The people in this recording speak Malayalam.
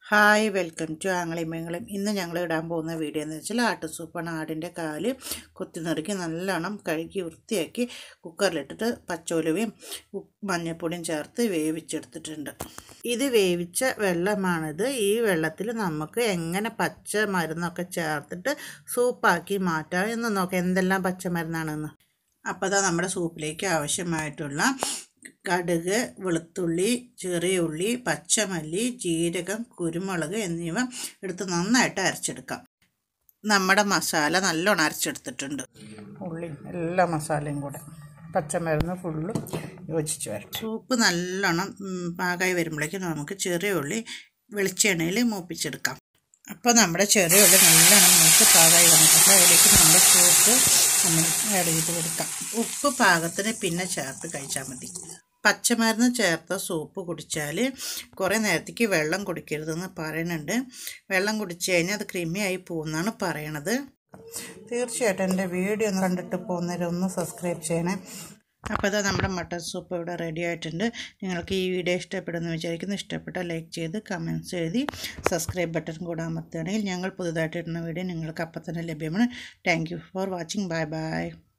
ഹായ് വെൽക്കം ടു ആങ്ങളിമംഗളം ഇന്ന് ഞങ്ങൾ ഇടാൻ പോകുന്ന വീഡിയോ എന്ന് വെച്ചാൽ ആട്ട് സൂപ്പാണ് ആടിൻ്റെ കാല് കൊത്തി നുറുക്കി നല്ലോണം കഴുകി വൃത്തിയാക്കി കുക്കറിലിട്ടിട്ട് പച്ചോലുവയും ഉപ്പ് മഞ്ഞൾപ്പൊടിയും ചേർത്ത് വേവിച്ചെടുത്തിട്ടുണ്ട് ഇത് വേവിച്ച വെള്ളമാണിത് ഈ വെള്ളത്തിൽ നമുക്ക് എങ്ങനെ പച്ച മരുന്നൊക്കെ ചേർത്തിട്ട് സൂപ്പാക്കി മാറ്റാം എന്ന് നോക്കാം എന്തെല്ലാം പച്ചമരുന്നാണെന്ന് അപ്പോൾ അതാ നമ്മുടെ സൂപ്പിലേക്ക് ആവശ്യമായിട്ടുള്ള കടുക് വെളുത്തുള്ളി ചെറിയ ഉള്ളി പച്ചമല്ലി ജീരകം കുരുമുളക് എന്നിവ എടുത്ത് നന്നായിട്ട് അരച്ചെടുക്കാം നമ്മുടെ മസാല നല്ലോണം അരച്ചെടുത്തിട്ടുണ്ട് ഉള്ളി എല്ലാ മസാലയും കൂടെ പച്ചമരുന്ന് ഫുള്ളും യോജിച്ച് വരട്ടെ സൂപ്പ് നല്ലോണം ഉം, പാകമായി വരുമ്പോഴേക്കും നമുക്ക് ചെറിയ ഉള്ളി വെളിച്ചെണ്ണയിൽ മൂപ്പിച്ചെടുക്കാം അപ്പോൾ നമ്മുടെ ചെറിയ ഉള്ളി നല്ലോണം മൂത്ത് പാകമായി വന്നിട്ടുണ്ട് അതിലേക്ക് നമ്മുടെ സൂപ്പ് നമ്മൾ ആഡ് ചെയ്ത് കൊടുക്കാം ഉപ്പ് പാകത്തിന് പിന്നെ ചേർത്ത് കഴിച്ചാൽ മതി പച്ചമരുന്ന് ചേർത്ത സൂപ്പ് കുടിച്ചാൽ കുറേ നേരത്തേക്ക് വെള്ളം കുടിക്കരുതെന്ന് പറയുന്നുണ്ട് വെള്ളം കുടിച്ചു കഴിഞ്ഞാൽ അത് ക്രിമിയായി പോകുമെന്നാണ് പറയണത് തീർച്ചയായിട്ടും എൻ്റെ വീഡിയോ ഒന്ന് കണ്ടിട്ട് പോകുന്നവരെ ഒന്ന് സബ്സ്ക്രൈബ് ചെയ്യണേ അപ്പോൾ അതാ നമ്മുടെ മട്ടൻ സൂപ്പ് ഇവിടെ റെഡി ആയിട്ടുണ്ട് നിങ്ങൾക്ക് ഈ വീഡിയോ ഇഷ്ടപ്പെടുമെന്ന് വിചാരിക്കുന്നു ഇഷ്ടപ്പെട്ടാൽ ലൈക്ക് ചെയ്ത് കമൻറ്റ്സ് എഴുതി സബ്സ്ക്രൈബ് ബട്ടൺ കൂടെ അമർത്തുകയാണെങ്കിൽ ഞങ്ങൾ പുതുതായിട്ട് ഇടുന്ന വീഡിയോ നിങ്ങൾക്ക് അപ്പം തന്നെ ലഭ്യമാണ് thank you for watching bye by